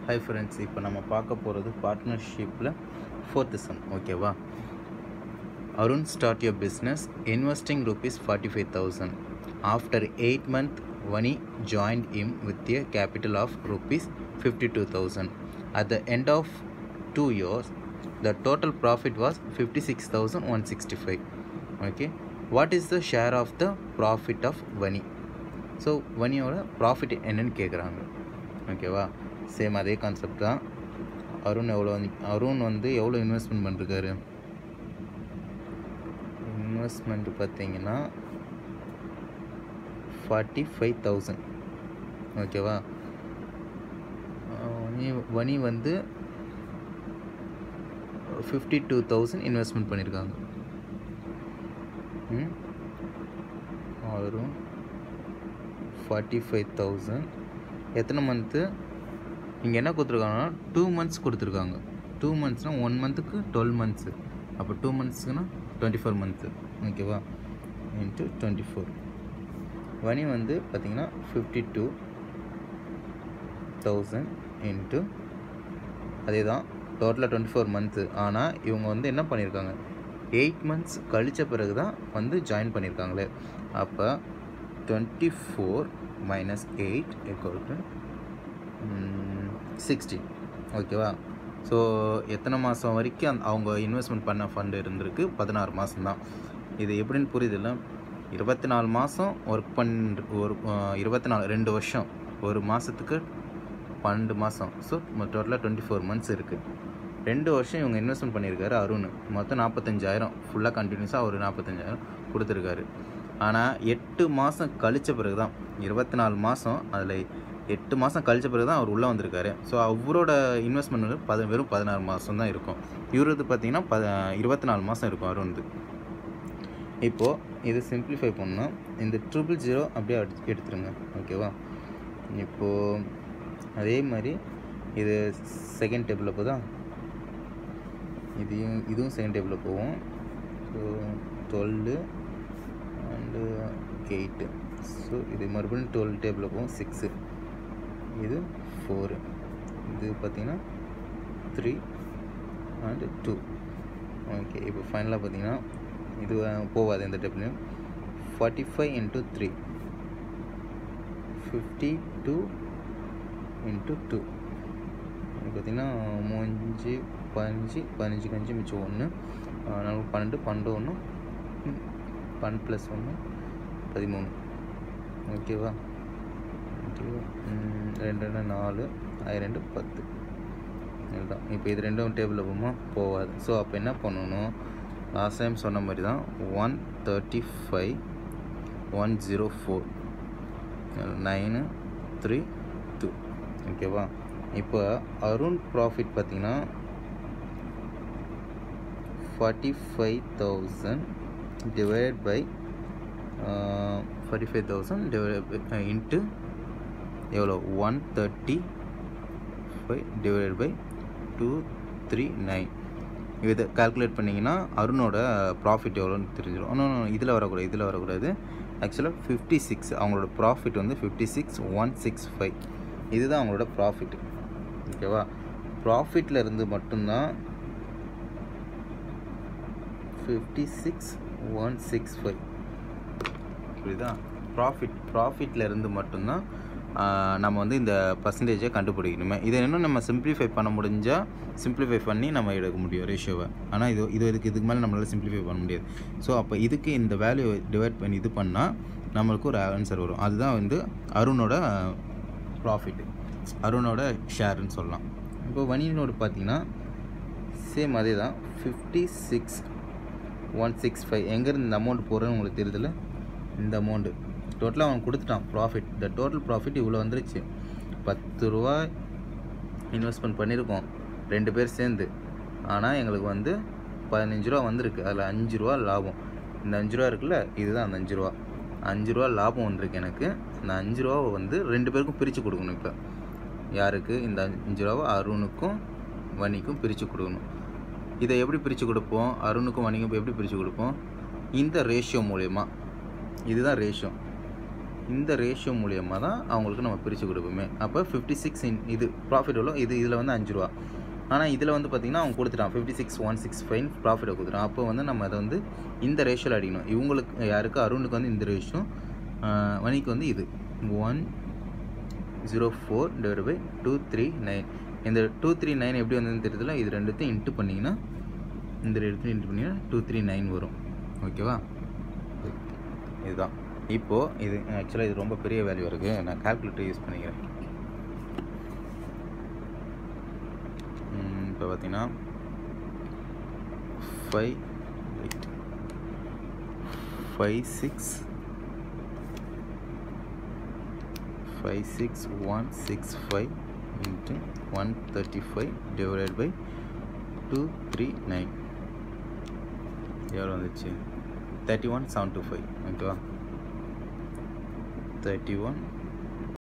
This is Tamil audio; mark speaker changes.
Speaker 1: ஹை ஃப்ரெண்ட்ஸ் இப்போ நம்ம பார்க்க போகிறது பார்ட்னர்ஷிப்பில் ஃபோர்த்து சம் ஓகேவா Arun start your business investing rupees forty five thousand after eight month Vani joined him with a capital of rupees fifty two thousand at the end of two years the total profit was fifty six thousand one sixty five okay what is the share of the profit of Vani so வனியோட ப்ராஃபிட் என்னன்னு கேட்குறாங்க ஓகேவா சேம் அதே கான்செப்ட் தான் அருண் எவ்வளோ வந்து அருண் வந்து எவ்வளோ இன்வெஸ்ட்மெண்ட் பண்ணிருக்காரு இன்வெஸ்ட்மெண்ட் பார்த்தீங்கன்னா ஃபார்ட்டி ஃபைவ் தௌசண்ட் ஓகேவா வனி வனி வந்து ஃபிஃப்டி டூ தௌசண்ட் இன்வெஸ்ட்மெண்ட் பண்ணியிருக்காங்க ம் அருண் ஃபார்ட்டி ஃபைவ் தௌசண்ட் எத்தனை மந்த்து இங்கே என்ன கொடுத்துருக்காங்கன்னா டூ மந்த்ஸ் கொடுத்துருக்காங்க டூ மந்த்ஸ்னால் ஒன் மந்த்துக்கு டுவெல் மந்த்ஸு அப்போ டூ மந்த்ஸ்க்குனா டுவெண்ட்டி ஃபோர் மந்த்ஸு ஓகேவா இன்ட்டு டுவெண்ட்டி ஃபோர் வனி வந்து பார்த்திங்கன்னா ஃபிஃப்டி டூ தௌசண்ட் இன்ட்டு அதே தான் டோட்டலாக டுவெண்ட்டி ஃபோர் மந்த்து ஆனால் இவங்க வந்து என்ன பண்ணியிருக்காங்க எயிட் மந்த்ஸ் கழித்த பிறகு தான் வந்து ஜாயின் பண்ணியிருக்காங்களே அப்போ twenty four minus eight equal to sixty ஓகேவா ஸோ எத்தனை மாதம் வரைக்கும் அந்த அவங்க இன்வெஸ்ட்மெண்ட் பண்ண ஃபண்டு இருந்திருக்கு பதினாறு மாதம் தான் இது எப்படின்னு புரியுதுல்ல இருபத்தி நாலு மாதம் ஒர்க் பண்ண ஒரு இருபத்தி நாலு ரெண்டு வருஷம் ஒரு மாதத்துக்கு பன்னெண்டு மாதம் ஸோ டோட்டலாக டுவெண்ட்டி ஃபோர் மந்த்ஸ் இருக்குது ரெண்டு வருஷம் இவங்க இன்வெஸ்ட்மெண்ட் பண்ணியிருக்காரு அருண் மொத்தம் நாற்பத்தஞ்சாயிரம் ஃபுல்லாக கண்டினியூஸாக ஒரு நாற்பத்தஞ்சாயிரம் கொடுத்துருக்காரு ஆனால் எட்டு மாதம் கழித்த பிறகு தான் இருபத்தி நாலு மாதம் அதில் எட்டு மாதம் கழித்த பிறகு தான் அவர் உள்ளே வந்திருக்காரு ஸோ அவரோட இன்வெஸ்ட்மெண்ட் வந்து பத வெறும் பதினாறு மாதம் தான் இருக்கும் இவரது பார்த்தீங்கன்னா ப இருபத்தி நாலு மாதம் இருக்கும் அருண்து இப்போது இது சிம்பிளிஃபை பண்ணால் இந்த ட்ரிபிள் ஜீரோ அப்படியே அடி எடுத்துருங்க ஓகேவா இப்போது அதே மாதிரி இது செகண்ட் டேபிளில் போதா இதையும் இதுவும் செகண்ட் டேபிளில் போகும் so twelve and eight so இது மறுபடியும் டுவெல் டேபிளில் போகும் சிக்ஸு இது ஃபோரு இது பார்த்திங்கன்னா த்ரீ அண்டு டூ ஓகே இப்போ ஃபைனலாக பார்த்தீங்கன்னா இது போகாது இந்த டேபிளையும் forty five into three fifty two into two பார்த்திங்கன்னா மூஞ்சு பதினஞ்சு பதினஞ்சு கஞ்சி மிச்சம் ஒன்று நாலு பன்னெண்டு பன்னெண்டு ஒன்று பன்னெண்டு ப்ளஸ் ஒன்று பதிமூணு ஓகேவா ரெண்டு ரெண்டு நாலு அது ரெண்டு பத்து இதுதான் இப்போ இது ரெண்டும் டேபிளில் போகுமா போகாது ஸோ அப்போ என்ன பண்ணணும் லாஸ்ட் டைம் சொன்ன மாதிரி தான் one thirty five one zero four nine three two ஓகேவா இப்போ அருண் ப்ராஃபிட் பார்த்தீங்கன்னா forty five thousand divide by forty five thousand divide by into எவ்வளோ one thirty five divide by two three nine இதை கால்குலேட் பண்ணிங்கன்னா அருணோட ப்ராஃபிட் எவ்வளோன்னு தெரிஞ்சிடும் இன்னும் இதில் வரக்கூடாது இதில் வரக்கூடாது ஆக்சுவலாக ஃபிஃப்டி சிக்ஸ் அவங்களோட ப்ராஃபிட் வந்து fifty six one six five இதுதான் அவங்களோட ப்ராஃபிட் ஓகேவா ப்ராஃபிட்டில் இருந்து மட்டும்தான் fifty six one six five புரியுதா ப்ராஃபிட் ப்ராஃபிட்டில் இருந்து மட்டும்தான் நம்ம வந்து இந்த பர்சன்டேஜை கண்டுபிடிக்கணுமே இதை இன்னும் நம்ம சிம்பிளிஃபை பண்ண முடிஞ்சால் சிம்பிளிஃபை பண்ணி நம்ம எடுக்க முடியும் ரேஷியோவை ஆனால் இது இது இதுக்கு இதுக்கு மேலே நம்மளால் சிம்பிளிஃபை பண்ண முடியாது ஸோ அப்போ இதுக்கு இந்த வேல்யூ டிவைட் பண்ணி இது பண்ணால் நம்மளுக்கு ஒரு ஆன்சர் வரும் அதுதான் வந்து அருணோட ப்ராஃபிட் அருணோட ஷேர்னு சொல்லலாம் இப்போ வணிகனோடு பார்த்தீங்கன்னா சேம் அதே தான் fifty six one six five எங்கேருந்து இந்த அமௌண்ட் போகிறேன்னு உங்களுக்கு தெரியுதுல்ல இந்த அமௌண்ட்டு டோட்டலாக அவன் கொடுத்துட்டான் ப்ராஃபிட் இந்த டோட்டல் ப்ராஃபிட் இவ்வளோ வந்துருச்சு பத்து ரூபா இன்வெஸ்ட்மெண்ட் பண்ணியிருக்கோம் ரெண்டு பேர் சேர்ந்து ஆனால் எங்களுக்கு வந்து பதினஞ்சு ரூபா வந்திருக்கு அதில் அஞ்சு ரூபா லாபம் இந்த அஞ்சு ரூபா இருக்குல்ல இதுதான் அந்த அஞ்சு ரூபா அஞ்சு ரூபா லாபம் வந்திருக்கு எனக்கு இந்த அஞ்சு ரூபாவை வந்து ரெண்டு பேருக்கும் பிரித்து கொடுக்கணும் இப்போ யாருக்கு இந்த அஞ்சு ரூபாவை அருணுக்கும் வனிக்கும் பிரித்து கொடுக்கணும் இதை எப்படி பிரித்து கொடுப்போம் அருணுக்கும் வணிகம் எப்படி பிரித்து கொடுப்போம் இந்த ரேஷியோ மூலயமா இதுதான் ரேஷியோ இந்த ரேஷியோ மூலியமாக தான் அவங்களுக்கு நம்ம பிரித்து கொடுப்போமே அப்போ ஃபிஃப்டி சிக்ஸ் இன் இது ப்ராஃபிட் எவ்வளோ இது இதில் வந்து அஞ்சு ரூபா ஆனால் இதில் வந்து பார்த்திங்கன்னா அவங்க கொடுத்துட்டான் fifty six one six five ப்ராஃபிட்டை கொடுத்துட்டான் அப்போ வந்து நம்ம அதை வந்து இந்த ரேஷியோவில் அடிக்கணும் இவங்களுக்கு யாருக்கு அருணுக்கு வந்து இந்த ரேஷியோ மணிக்கு வந்து இது one zero four divide by two three nine இந்த டூ த்ரீ நைன் எப்படி வந்ததுன்னு தெரியல இது ரெண்டுத்தையும் இன்ட்டு பண்ணிங்கன்னா இந்த ரெண்டுத்தையும் இன்ட்டு பண்ணிங்கன்னா டூ த்ரீ நைன் வரும் ஓகேவா இதுதான் இப்போது இது ஆக்சுவலாக இது ரொம்ப பெரிய வேல்யூ இருக்குது நான் கால்குலேட்டர் யூஸ் பண்ணிக்கிறேன் இப்போ பார்த்தீங்கன்னா five eight five six five six one six five into one thirty five divided by two three nine எவ்வளோ வந்துச்சு thirty one seven two five ஓகேவா தேர்ட்டி ஒன்